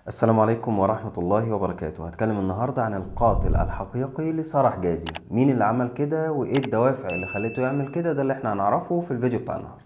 السلام عليكم ورحمة الله وبركاته هتكلم النهاردة عن القاتل الحقيقي لسرح جازي مين اللي عمل كده وايه الدوافع اللي خلته يعمل كده ده اللي احنا هنعرفه في الفيديو بتاع النهاردة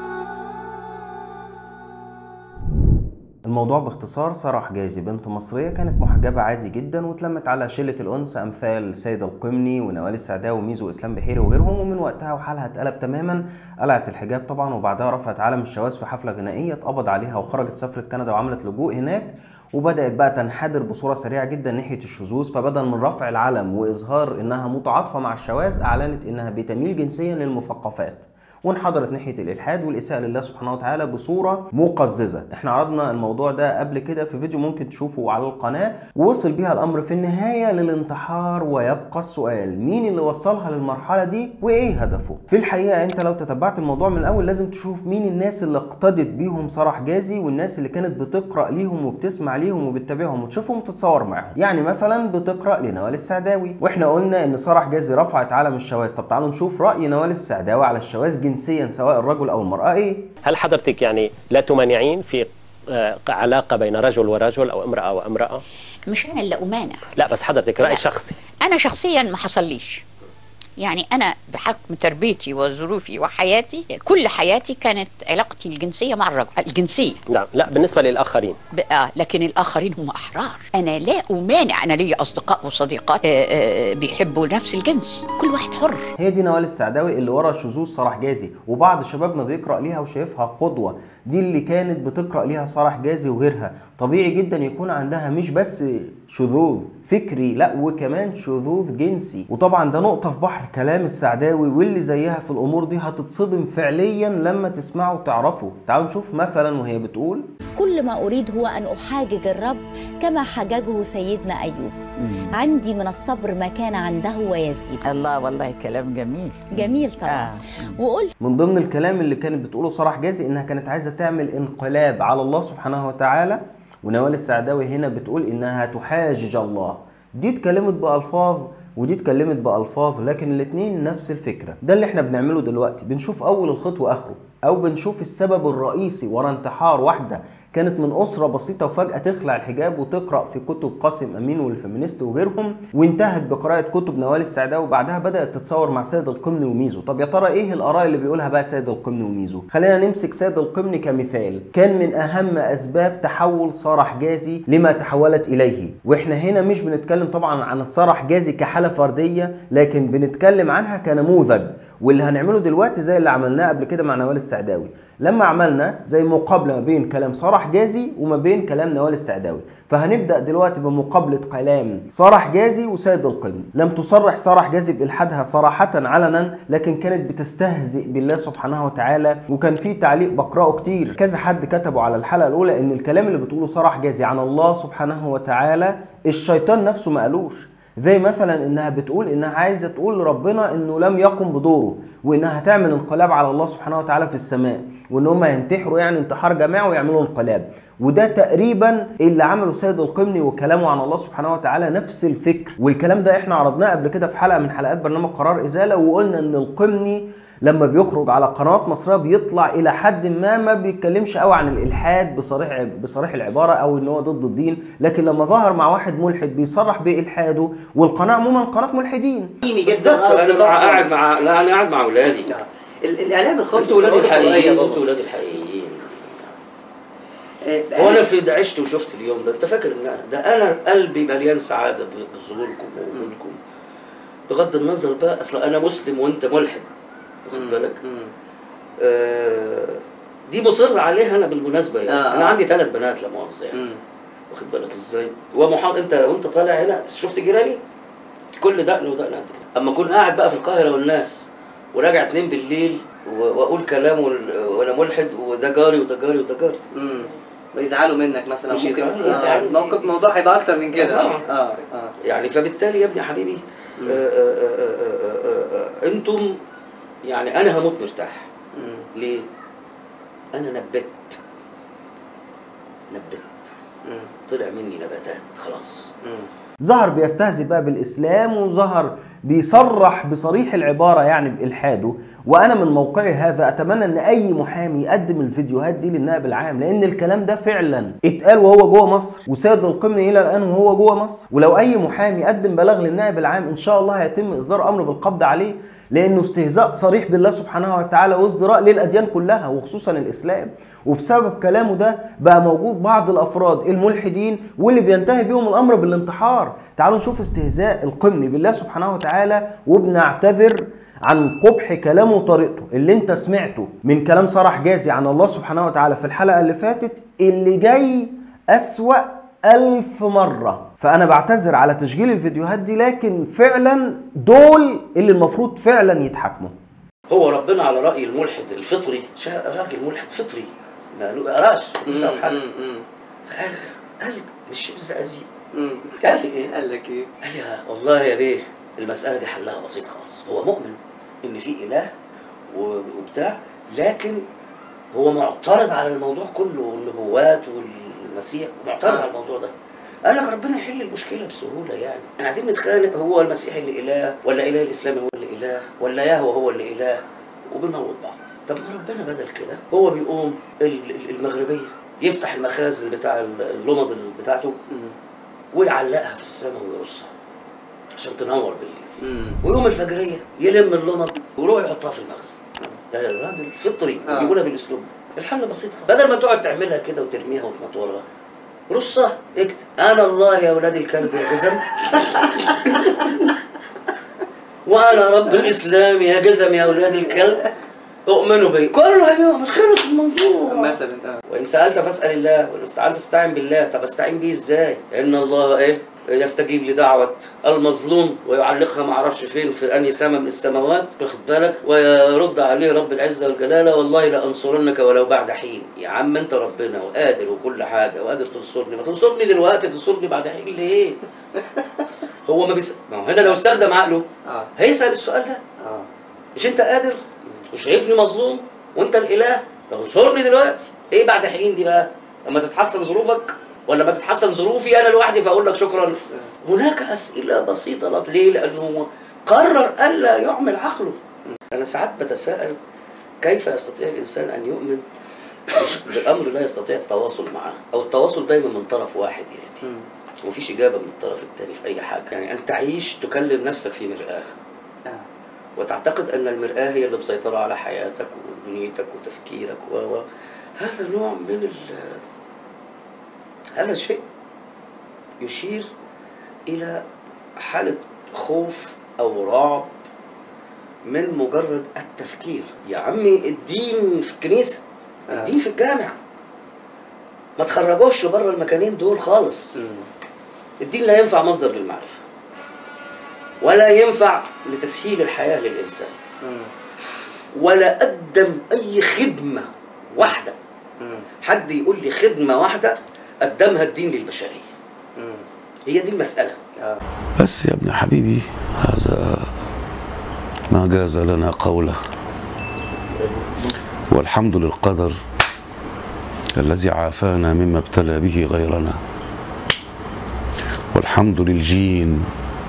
الموضوع باختصار سارة حجازي بنت مصرية كانت محجبة عادي جدا واتلمت على شلة الأنس أمثال سيد القمني ونوال السعداوي وميزو إسلام بحيري وغيرهم ومن وقتها وحالها اتقلب تماما قلعت الحجاب طبعا وبعدها رفعت علم الشواذ في حفلة غنائية اتقبض عليها وخرجت سافرت كندا وعملت لجوء هناك وبدأت بقى تنحدر بصورة سريعة جدا ناحية الشذوذ فبدل من رفع العلم وإظهار إنها متعاطفة مع الشواذ أعلنت إنها بتميل جنسيا للمثقفات وانحدرت ناحيه الالحاد والاساءه لله سبحانه وتعالى بصوره مقززه احنا عرضنا الموضوع ده قبل كده في فيديو ممكن تشوفه على القناه ووصل بيها الامر في النهايه للانتحار ويبقى السؤال مين اللي وصلها للمرحله دي وايه هدفه في الحقيقه انت لو تتبعت الموضوع من الاول لازم تشوف مين الناس اللي اقتدت بيهم سارة حجازي والناس اللي كانت بتقرا ليهم وبتسمع ليهم وبتتابعهم وتشوفهم وتتصور معاهم يعني مثلا بتقرا لنوال السعداوي واحنا قلنا ان سارة حجازي رفعت علم الشواذ طب تعالوا نشوف راي نوال السعداوي على الشواذ جنسيا سواء الرجل او المراه ايه هل حضرتك يعني لا تمانعين في آه، علاقة بين رجل ورجل أو امرأة وامرأة؟ مش انا اللي امانع لا بس حضرتك رأي لا. شخصي انا شخصيا ما حصليش يعني انا بحكم تربيتي وظروفي وحياتي كل حياتي كانت علاقتي الجنسيه مع الرجل الجنسيه نعم لا بالنسبة للآخرين بقى لكن الاخرين هم احرار انا لا امانع انا لي اصدقاء وصديقات آه، آه، بيحبوا نفس الجنس كل واحد حر هي دي نوال السعداوي اللي ورا شذوذ سارة حجازي وبعض شبابنا بيقرا ليها وشايفها قدوه دي اللي كانت بتقرا ليها سارة حجازي وغيرها طبيعي جدا يكون عندها مش بس شذوذ فكري لا وكمان شذوذ جنسي وطبعا ده نقطه في بحر كلام السعداوي واللي زيها في الامور دي هتتصدم فعليا لما تسمعوا وتعرفوا تعالوا نشوف مثلا وهي بتقول كل ما أريد هو أن أحاجج الرب كما حججه سيدنا أيوب عندي من الصبر ما كان عنده ويزيد الله والله كلام جميل جميل طبعا آه. وقلت من ضمن الكلام اللي كانت بتقوله سارة حجازي انها كانت عايزه تعمل انقلاب على الله سبحانه وتعالى ونوال السعداوي هنا بتقول انها تحاجج الله دي اتكلمت بالفاظ ودي اتكلمت بالفاظ لكن الاتنين نفس الفكره ده اللي احنا بنعمله دلوقتي بنشوف اول الخط واخره او بنشوف السبب الرئيسي ورا انتحار واحده كانت من اسره بسيطه وفجاه تخلع الحجاب وتقرا في كتب قاسم امين والفيمينيست وغيرهم وانتهت بقراءه كتب نوال السعداوي وبعدها بدات تتصور مع سيد القمني وميزو طب يا ترى ايه الاراء اللي بيقولها بقى سيد القمني وميزو خلينا نمسك سيد القمني كمثال كان من اهم اسباب تحول ساره حجازي لما تحولت اليه واحنا هنا مش بنتكلم طبعا عن ساره حجازي كحاله فرديه لكن بنتكلم عنها كنموذج واللي هنعمله دلوقتي زي اللي عملناه قبل كده مع نوال السعداوي لما عملنا زي مقابله ما بين كلام ساره حجازي وما بين كلام نوال السعداوي فهنبدا دلوقتي بمقابله كلام ساره حجازي وسيد القمني لم تصرح ساره حجازي بالحادها صراحه علنا لكن كانت بتستهزئ بالله سبحانه وتعالى وكان في تعليق بقراه كتير كذا حد كتبوا على الحلقه الاولى ان الكلام اللي بتقوله ساره حجازي عن الله سبحانه وتعالى الشيطان نفسه ما قالوش زي مثلا انها بتقول انها عايزه تقول لربنا انه لم يقم بدوره وانها هتعمل انقلاب على الله سبحانه وتعالى في السماء وان هم ينتحروا يعني انتحار جماعي ويعملوا انقلاب وده تقريبا اللي عمله سيد القمني وكلامه عن الله سبحانه وتعالى نفس الفكر والكلام ده احنا عرضناه قبل كده في حلقه من حلقات برنامج قرار ازاله وقلنا ان القمني لما بيخرج على قنوات مصريه بيطلع الى حد ما ما بيتكلمش قوي عن الالحاد بصريح بصريح العباره او ان هو ضد الدين لكن لما ظهر مع واحد ملحد بيصرح بالحاده والقناه عموما قناه ملحدين بالظبط انا مع- قاعد مع لا انا قاعد مع اولادي ال- الاعلام الخاص انتوا ولادي بالقنوات الفضائية الحقيقيين برضه. انتوا ولادي الحقيقيين آه، هو انا في ده عشت وشفت اليوم ده انت فاكر ان أنا- ده انا قلبي مليان سعاده ب- بظهوركم ووجودكم بغض النظر بقى اصل انا مسلم وانت ملحد واخد بالك مم. آه دي مصر عليها انا بالمناسبه يعني آه، انا آه. عندي ثلاث بنات لا مؤاخذه يعني مم. واخد بالك ازاي ومحاضر انت وانت طالع هنا شفت جيراني كل دقن ودقن قد كده اما اكون قاعد بقى في القاهره والناس وراجع اتنين بالليل و- واقول كلام وال- وانا ملحد وده جاري وده جاري وده جاري مم. ويزعلوا منك مثلا مش ممكن يزعلوا، آه، يزعلوا. موقف موضوع هيبقى اكتر من كده طبعا. اه اه يعني فبالتالي يا ابني حبيبي مم. آه، آه، آه، آه، آه، آه، انتم يعني انا هموت مرتاح مم. ليه؟ انا نبت نبت مم. طلع مني نباتات خلاص مم. ظهر بيستهزئ بقى بالاسلام وظهر بيصرح بصريح العباره يعني بالحاده وانا من موقعي هذا اتمنى ان اي محامي يقدم الفيديوهات دي للنائب العام لان الكلام ده فعلا اتقال وهو جوه مصر وسيد القمني الى الان وهو جوه مصر ولو اي محامي قدم بلاغ للنائب العام ان شاء الله هيتم اصدار امر بالقبض عليه لانه استهزاء صريح بالله سبحانه وتعالى وازدراء للاديان كلها وخصوصا الاسلام وبسبب كلامه ده بقى موجود بعض الافراد الملحدين واللي بينتهي بيهم الامر بالانتحار تعالوا نشوف استهزاء القمني بالله سبحانه وتعالى وبنعتذر عن قبح كلامه وطريقته اللي انت سمعته من كلام صرح جازي عن الله سبحانه وتعالى في الحلقة اللي فاتت اللي جاي أسوأ ألف مرة فأنا بعتذر على تسجيل الفيديوهات دي لكن فعلا دول اللي المفروض فعلا يتحاكموا هو ربنا على راي الملحد الفطري شا- راجل ملحد فطري ما له قراش مش دعوه بحاجه فقال قال مش بالزقازيق قال لي ايه؟ قال لك ايه؟ قال لي "ها، والله يا بيه المسألة دي حلها بسيط خالص هو مؤمن إن في إله و- وبتاع لكن هو معترض على الموضوع كله والنبوات والمسيح معترض على الموضوع ده قال لك ربنا يحل المشكلة بسهولة يعني احنا قاعدين نتخانق هو المسيح اللي إله ولا إله الإسلام هو اللي إله ولا يهوه هو اللي إله وبنموت بعض طب ما ربنا بدل كده هو بيقوم ال- ال- المغربية يفتح المخازن بتاع اللمض بتاعته ويعلقها في السماء ويرصها عشان تنور بالليل ويوم الفجريه يلم اللمض ويروح يحطها في المخزن ده الراجل فطري آه. بيقولها بالاسلوب الحل بسيط خالص بدل ما تقعد تعملها كده وترميها وتنطورها رصها اكتب انا الله يا اولاد الكلب يا جزم وانا رب الاسلام يا جزم يا اولاد الكلب اؤمنوا بي كله ايوه خلص الموضوع مثلا اه وإن سألت فاسأل الله وإن استعنت استعن بالله طب استعين بيه إزاي؟ إن الله إيه؟ يستجيب لدعوة المظلوم ويعلقها ما اعرفش فين في أنهي سماء من السماوات واخد بالك ويرد عليه رب العزة والجلالة والله لأنصرنك ولو بعد حين يا عم أنت ربنا وقادر وكل حاجة وقادر تنصرني ما تنصرني دلوقتي تنصرني بعد حين ليه؟ هو ما بيس... ما هو هنا لو استخدم عقله اه هيسأل السؤال ده اه مش انت قادر وشايفني مظلوم وانت الاله طب انصرني دلوقتي ايه بعد حين دي بقى لما تتحسن ظروفك ولا ما تتحسن ظروفي انا لوحدي فاقول لك شكرا هناك اسئله بسيطه لا- ليه لانه هو قرر الا يعمل عقله انا ساعات بتساءل كيف يستطيع الانسان ان يؤمن بش- بالامر لا يستطيع التواصل معه او التواصل دايما من طرف واحد يعني مم. ومفيش اجابه من الطرف الثاني في اي حاجه يعني ان تعيش تكلم نفسك في مرآه اه وتعتقد ان المرآة هي اللي مسيطرة على حياتك ودنيتك وتفكيرك و و هذا نوع من ال هذا الشيء يشير إلى حالة خوف أو رعب من مجرد التفكير يا عمي الدين في الكنيسة آه. الدين في الجامع ما تخرجوش بره المكانين دول خالص مم. الدين لا ينفع مصدر للمعرفة ولا ينفع لتسهيل الحياة للإنسان مم. ولا قدم أي خدمة واحدة مم. حد يقول لي خدمة واحدة قدمها الدين للبشرية مم. هي دي المسألة اه بس يا ابن حبيبي هذا ما جاز لنا قوله والحمد للقدر الذي عافانا مما ابتلى به غيرنا والحمد للجين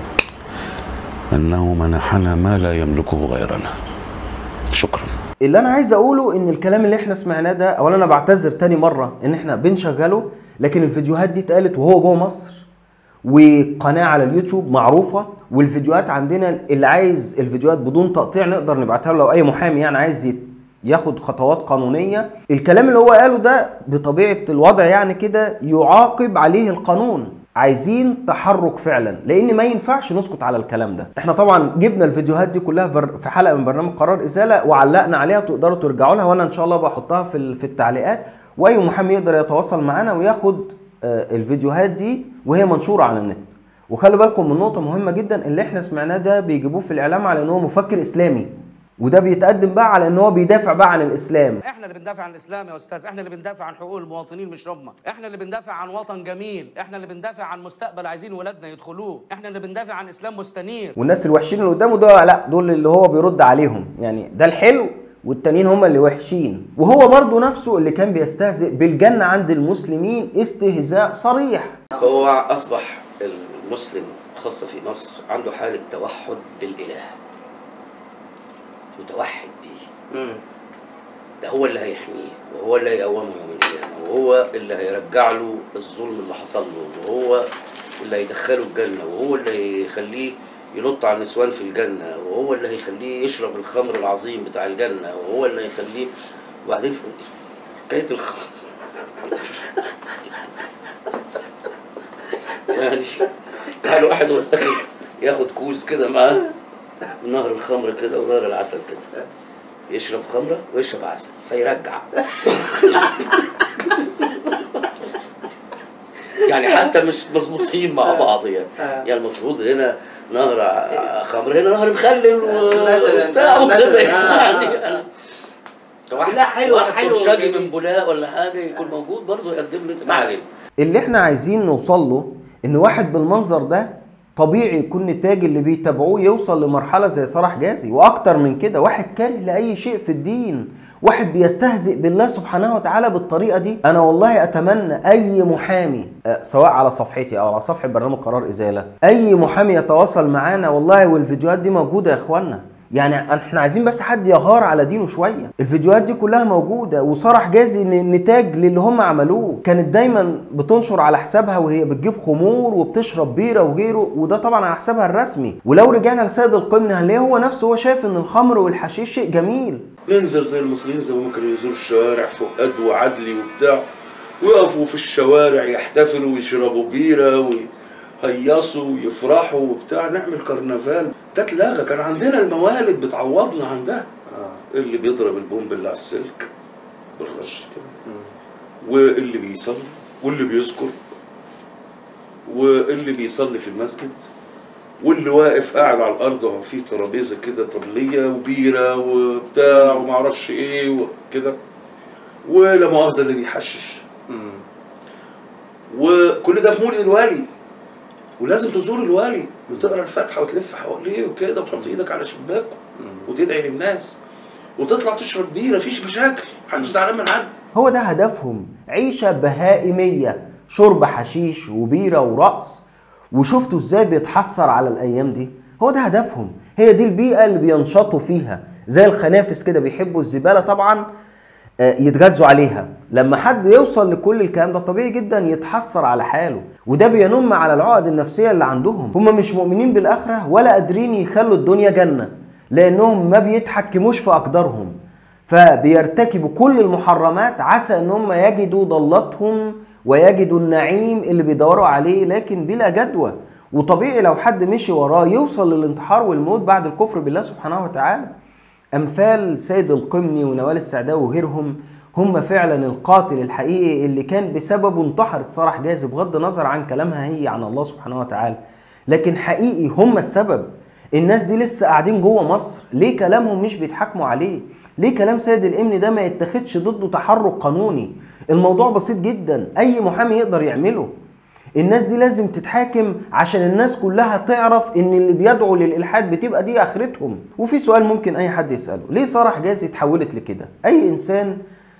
أنه منحنا ما لا يملكه غيرنا شكرا اللي انا عايز اقوله ان الكلام اللي احنا سمعناه ده اولا انا بعتذر تاني مره ان احنا بنشغله لكن الفيديوهات دي اتقالت وهو جوه مصر وقناه على اليوتيوب معروفه والفيديوهات عندنا اللي عايز الفيديوهات بدون تقطيع نقدر نبعتها له لو اي محامي يعني عايز يت- ياخد خطوات قانونيه الكلام اللي هو قاله ده بطبيعه الوضع يعني كده يعاقب عليه القانون عايزين تحرك فعلا لان ما ينفعش نسكت على الكلام ده احنا طبعا جبنا الفيديوهات دي كلها بر- في حلقه من برنامج قرار ازاله وعلقنا عليها تقدروا ترجعوا لها وانا ان شاء الله بحطها في ال- في التعليقات واي محامي يقدر يتواصل معانا وياخد آه، الفيديوهات دي وهي منشوره على النت وخلي بالكم من نقطه مهمه جدا اللي احنا سمعناه ده بيجيبوه في الاعلام على ان هو مفكر اسلامي وده بيتقدم بقى على ان هو بيدافع بقى عن الاسلام احنا اللي بندافع عن الاسلام يا استاذ احنا اللي بندافع عن حقوق المواطنين مش هم احنا اللي بندافع عن وطن جميل احنا اللي بندافع عن مستقبل عايزين ولادنا يدخلوه احنا اللي بندافع عن اسلام مستنير والناس الوحشين اللي قدامه ده لا دول اللي هو بيرد عليهم يعني ده الحلو والتانيين هم اللي وحشين وهو برضو نفسه اللي كان بيستهزئ بالجنة عند المسلمين استهزاء صريح هو أصبح المسلم خاصة في مصر عنده حالة توحد بالإله متوحد بيه مم. ده هو اللي هيحميه وهو اللي هيقومه يوم القيامة وهو اللي هيرجع له الظلم اللي حصل له وهو اللي هيدخله الجنة وهو اللي هيخليه ينط على النسوان في الجنة وهو اللي هيخليه يشرب الخمر العظيم بتاع الجنة وهو اللي هيخليه وبعدين في حكاية الخمر يعني تعال واحد واخد ياخد كوز كده معاه نهر الخمر كده ونهر العسل كده يشرب خمرة ويشرب عسل فيرجع يعني حتى مش مظبوطين مع بعض يعني يعني المفروض هنا نهر ع- خمر هنا نهر مخلل و- مثلاً. وبتاع وكده مثلاً. يعني آه. يعني واحد لا، حلو- واحد حلو ترشجي جميل. من بولاق ولا حاجة يكون موجود برضه يقدم لي ما علينا اللي احنا عايزين نوصل له ان واحد بالمنظر ده طبيعي يكون التاج اللي بيتابعوه يوصل لمرحله زي صلاح جازي واكتر من كده واحد كاره لاي شيء في الدين واحد بيستهزئ بالله سبحانه وتعالى بالطريقه دي انا والله اتمنى اي محامي آه، سواء على صفحتي او على صفحه برنامج قرار ازاله اي محامي يتواصل معانا والله والفيديوهات دي موجوده يا اخوانا يعني احنا عايزين بس حد يغار على دينه شويه الفيديوهات دي كلها موجوده وصرح جازي ن- نتاج للي هم عملوه كانت دايما بتنشر على حسابها وهي بتجيب خمور وبتشرب بيره وغيره وده طبعا على حسابها الرسمي ولو رجعنا لسيد القمني هنلاقيه هو نفسه هو شايف ان الخمر والحشيش شيء جميل ننزل زي المصريين زي ما كانوا يزوروا الشوارع فؤاد وعدلي وبتاع ويقفوا في الشوارع يحتفلوا ويشربوا بيرة ويهيصوا ويفرحوا وبتاع نعمل كرنفال ده اتلغى كان عندنا الموالد بتعوضنا عن ده اللي بيضرب البومب اللي على السلك بالرش كده واللي بيصلي واللي بيذكر واللي بيصلي في المسجد واللي واقف قاعد على الارض وهو في ترابيزه كده طبليه وبيره وبتاع ومعرفش ايه وكده ولا مؤاخذه اللي بيحشش مم. وكل ده في مولد الوالي ولازم تزور الوالي وتقرا الفاتحه وتلف حواليه وكده وتحط ايدك على شباكه وتدعي للناس وتطلع تشرب بيره مفيش مشاكل محدش زعلان من حد هو ده هدفهم عيشة بهائمية شرب حشيش وبيرة ورقص وشفتوا ازاي بيتحسر على الايام دي هو ده هدفهم هي دي البيئة اللي بينشطوا فيها زي الخنافس كده بيحبوا الزبالة طبعا آه، يتغذوا عليها لما حد يوصل لكل الكلام ده طبيعي جدا يتحسر على حاله وده بينم على العقد النفسية اللي عندهم هم مش مؤمنين بالآخرة ولا قادرين يخلوا الدنيا جنة لأنهم ما بيتحكموش في أقدارهم فبيرتكبوا كل المحرمات عسى ان هم يجدوا ضلتهم ويجدوا النعيم اللي بيدوروا عليه لكن بلا جدوى وطبيعي لو حد مشي وراه يوصل للانتحار والموت بعد الكفر بالله سبحانه وتعالى امثال سيد القمني ونوال السعداوي وغيرهم هم فعلا القاتل الحقيقي اللي كان بسببه انتحرت سرح جازي بغض النظر عن كلامها هي عن الله سبحانه وتعالى لكن حقيقي هم السبب الناس دي لسه قاعدين جوه مصر ليه كلامهم مش بيتحاكموا عليه ليه كلام سيد الامن ده ما يتخذش ضده تحرك قانوني الموضوع بسيط جدا اي محامي يقدر يعمله الناس دي لازم تتحاكم عشان الناس كلها تعرف ان اللي بيدعوا للالحاد بتبقى دي اخرتهم وفي سؤال ممكن اي حد يساله ليه ساره حجازي اتحولت لكده اي انسان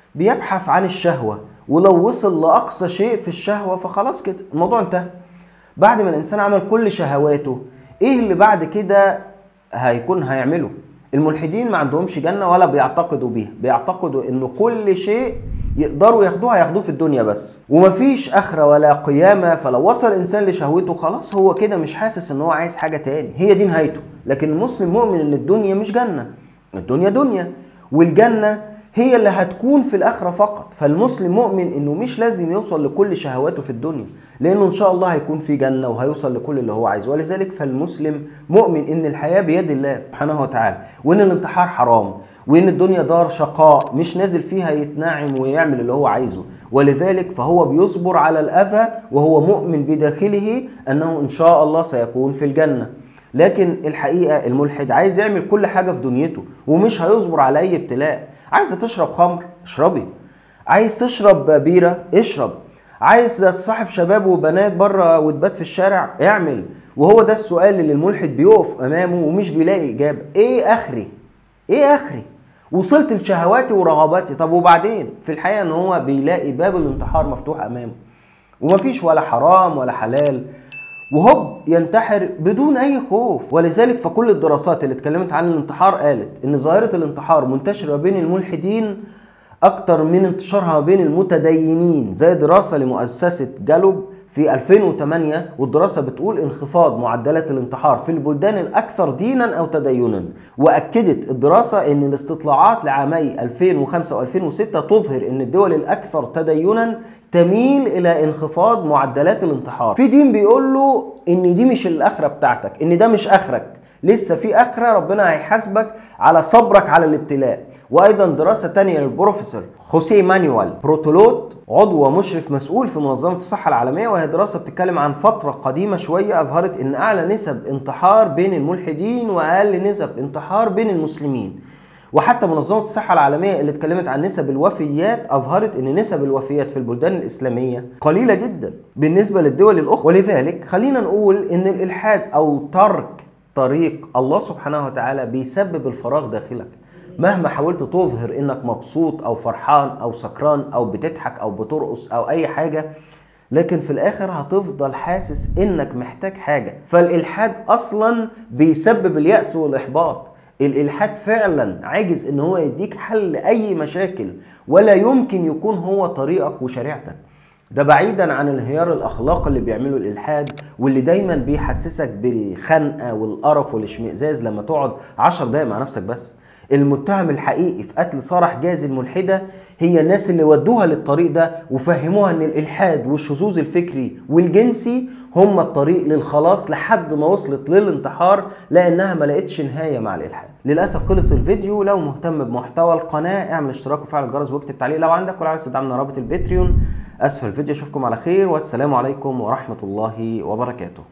بيبحث عن الشهوه ولو وصل لاقصى شيء في الشهوه فخلاص كده الموضوع انتهى بعد ما الانسان عمل كل شهواته ايه اللي بعد كده هيكون هيعمله الملحدين ما عندهمش جنه ولا بيعتقدوا بيها بيعتقدوا ان كل شيء يقدروا ياخدوها ياخدوه في الدنيا بس ومفيش اخره ولا قيامه فلو وصل الانسان لشهوته خلاص هو كده مش حاسس ان هو عايز حاجه تاني هي دي نهايته لكن المسلم مؤمن ان الدنيا مش جنه الدنيا دنيا والجنه هي اللي هتكون في الاخره فقط فالمسلم مؤمن انه مش لازم يوصل لكل شهواته في الدنيا لانه ان شاء الله هيكون في جنه وهيوصل لكل اللي هو عايزه ولذلك فالمسلم مؤمن ان الحياه بيد الله سبحانه وتعالى وان الانتحار حرام وان الدنيا دار شقاء مش نازل فيها يتنعم ويعمل اللي هو عايزه ولذلك فهو بيصبر على الاذى وهو مؤمن بداخله انه ان شاء الله سيكون في الجنه لكن الحقيقه الملحد عايز يعمل كل حاجه في دنيته ومش هيصبر على اي ابتلاء عايزه تشرب خمر اشربي عايز تشرب بيره اشرب عايز تصاحب شباب وبنات بره وتبات في الشارع اعمل وهو ده السؤال اللي الملحد بيقف امامه ومش بيلاقي اجابه ايه اخري ايه اخري وصلت لشهواتي ورغباتي طب وبعدين في الحقيقه ان هو بيلاقي باب الانتحار مفتوح امامه ومفيش ولا حرام ولا حلال وهوب ينتحر بدون اي خوف ولذلك فكل الدراسات اللي اتكلمت عن الانتحار قالت ان ظاهره الانتحار منتشره بين الملحدين اكتر من انتشارها بين المتدينين زي دراسه لمؤسسه جالوب في 2008 والدراسة بتقول انخفاض معدلات الانتحار في البلدان الأكثر دينا أو تدينا وأكدت الدراسة أن الاستطلاعات لعامي 2005 و2006 تظهر أن الدول الأكثر تدينا تميل إلى انخفاض معدلات الانتحار في دين بيقول له أن دي مش الآخرة بتاعتك أن ده مش آخرك لسه في آخرة ربنا هيحاسبك على صبرك على الابتلاء وايضا دراسه تانية للبروفيسور خوسيه مانويل بروتولوت عضو ومشرف مسؤول في منظمه الصحه العالميه وهي دراسه بتتكلم عن فتره قديمه شويه اظهرت ان اعلى نسب انتحار بين الملحدين واقل نسب انتحار بين المسلمين وحتى منظمة الصحة العالمية اللي اتكلمت عن نسب الوفيات أظهرت أن نسب الوفيات في البلدان الإسلامية قليلة جدا بالنسبة للدول الأخرى ولذلك خلينا نقول أن الإلحاد أو ترك طريق الله سبحانه وتعالى بيسبب الفراغ داخلك مهما حاولت تظهر انك مبسوط او فرحان او سكران او بتضحك او بترقص او اي حاجه لكن في الاخر هتفضل حاسس انك محتاج حاجه فالالحاد اصلا بيسبب الياس والاحباط الالحاد فعلا عاجز ان هو يديك حل لاي مشاكل ولا يمكن يكون هو طريقك وشريعتك ده بعيدا عن انهيار الاخلاق اللي بيعمله الالحاد واللي دايما بيحسسك بالخنقه والقرف والاشمئزاز لما تقعد 10 دقايق مع نفسك بس المتهم الحقيقي في قتل سارة حجازي الملحدة هي الناس اللي ودوها للطريق ده وفهموها ان الالحاد والشذوذ الفكري والجنسي هم الطريق للخلاص لحد ما وصلت للانتحار لانها ما لقتش نهاية مع الالحاد للاسف خلص الفيديو لو مهتم بمحتوى القناة اعمل اشتراك وفعل الجرس واكتب تعليق لو عندك ولو عايز تدعمنا رابط الباتريون اسفل الفيديو اشوفكم على خير والسلام عليكم ورحمة الله وبركاته